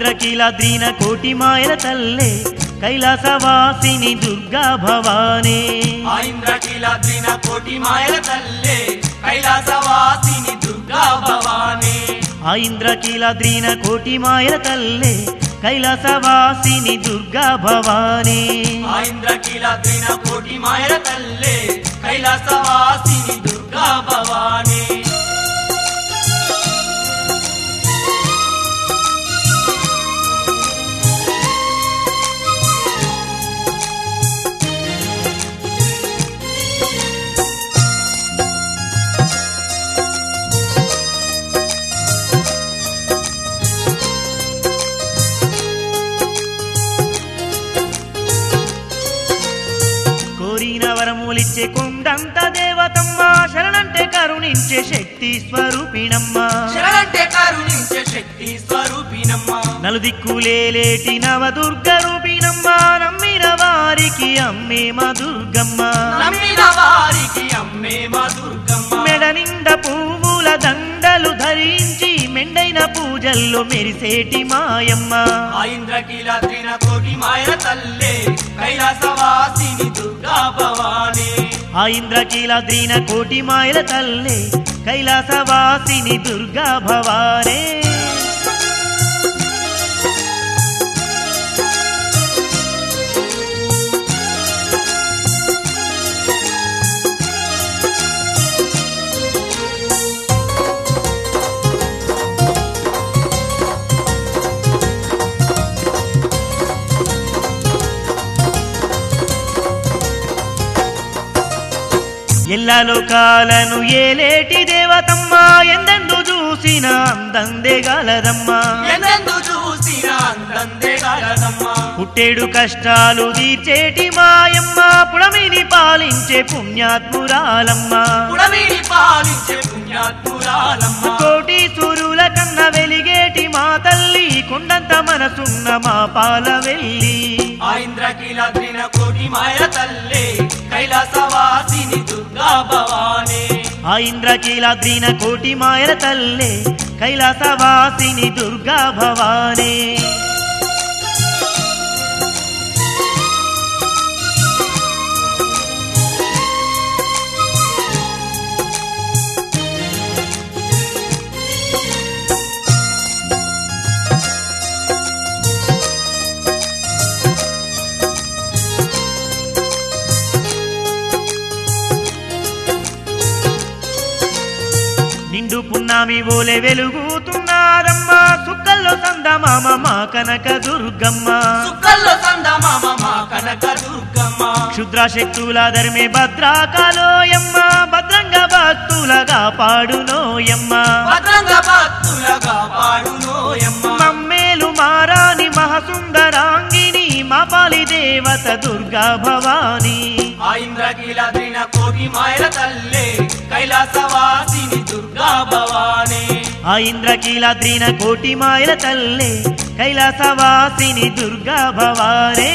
ఇంద్రకీలాద్రీన కోటి మాయల తల్లే కైలాసవాసిని దుర్గా భవానే ఆ ఇంద్రకీలాద్రిన కోటి మాయల తల్లే కైలాసవాసిని దుర్గా భవానీ ఆ ఇంద్రకీలాద్రీన కోటి మాయల తల్లే కైలాసవాసిని దుర్గా భవానే ఆ ఇంద్రకీలాద్రిన కోటి మాయల తల్లే కైలాసవాసిని దుర్గా భవానీ కోరిన వరములిచ్చే కొండంత దేవతమ్మ శరణంటే కరుణించే శక్తి స్వరూపిణమ్మ శరణంటే కరుణించే శక్తి స్వరూపినమ్మ నలుదిక్కులేలేటి నవదుర్గ రూపిణమ్మ నమ్మిన వారికి అమ్మే మా దుర్గమ్మ నమ్మిన వారికి అమ్మే మా దుర్గమ్మ మెడ నిండ పువ్వుల దండలు ధరించి మెండైన పూజల్లో మెరిసేటి మాయమ్మ ఆ ఇంద్రకీలాద్రిన కోటి మాయల తల్లే కైలాసవాసిని దుర్గా భవానీ ఆ ఇంద్రకీలాద్రీన కోటి మాయల తల్లే కైలాసవాసిని దుర్గా భవానే ఎల్ల లోకాలను ఏలేటి దేవతమ్మ ఎందెందు చూసిన అందందే గలదమ్మా ఎందెందు చూసిన అందందే గలదమ్మ పుట్టేడు కష్టాలు తీర్చేటి మాయమ్మ పుడమిని పాలించే పుణ్యాత్మురాలమ్మ పుడమిని పాలించే పుణ్యాత్మురాలమ్మ కోటి సూరుల కన్న వెలిగేటి మా తల్లి కొండంత మనసున్న మా పాల వెళ్ళి ఆ ఇంద్రకీలాద్రిన కోటి మాయల తల్లే కైలాసవాసిని దుర్గా భవానీ ఆ ఇంద్రకీలాద్రీన కోటి మాయల తల్లే కైలాసవాసిని దుర్గా భవానే నిండు పున్నామి ఓలే వెలుగుతున్నారమ్మా సుక్కల్లో సందమామ మా కనక దుర్గమ్మ సుక్కల్లో సందమామ మా కనక దుర్గమ్మ క్షుద్రశక్తుల ధర్మే భద్రాకాలోయమ్మ భద్రంగ భక్తులగా పాడునోయమ్మ భద్రంగ భక్తులగా పాడునోయమ్మ మమ్మేలు మారాని మహసుందరాంగిని మా పాలి దేవత దుర్గా భవానీ ఆ ఇంద్రకీలాద్రిన కోటి మాయల తల్లే కైలాసవాసిని దుర్గా భవానీ ఆ ఇంద్రకీలాద్రీన కోటి మాయల తల్లే కైలాసవాసిని దుర్గా భవానే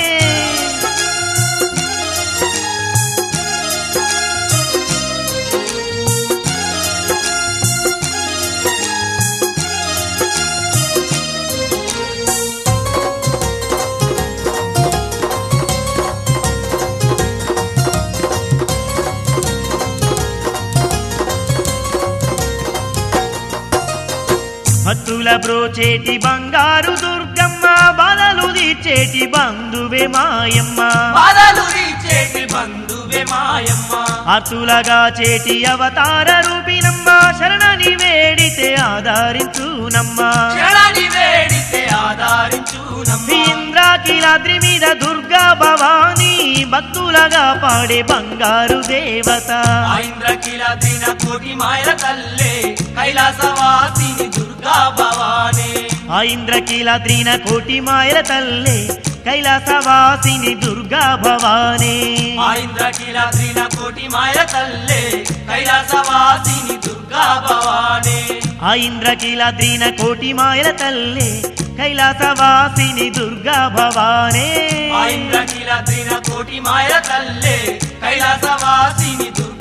భక్తుల బ్రోచేటి బంగారు దుర్గమ్మ బాధలు తీర్చేటి బంధువే మాయమ్మ బాధలు తీర్చేటి బంధువే మాయమ్మ అతులగా చేటి అవతార రూపినమ్మ శరణని వేడితే ఆధారించునమ్మ శరణి వేడితే ఆధారించునమ్మ ఇంద్రాకిలాద్రి మీద దుర్గా భవానీ భక్తులగా పాడే బంగారు దేవత ఆ ఇంద్రకీలాద్రిన కోటి మాయల తల్లే కైలాసవాసిని దుర్గా భవానీ ఆ ఇంద్రకీలాద్రిన కోటి మాయల తల్లే కైలాసవాసిని దుర్గా భవానీ ఆ ఇంద్రకీలాద్రిన కోటి మాయల తల్లే కైలాసవాసిని దుర్గా భవానీ ఆ ఇంద్రకీలాద్రిన కోటి మాయల తల్లే కైలాసవాసిని దుర్గా భవానే ఆ ఇంద్రకీలాద్రిన కోటి మాయల తల్లే కైలాసవాసిని దుర్గా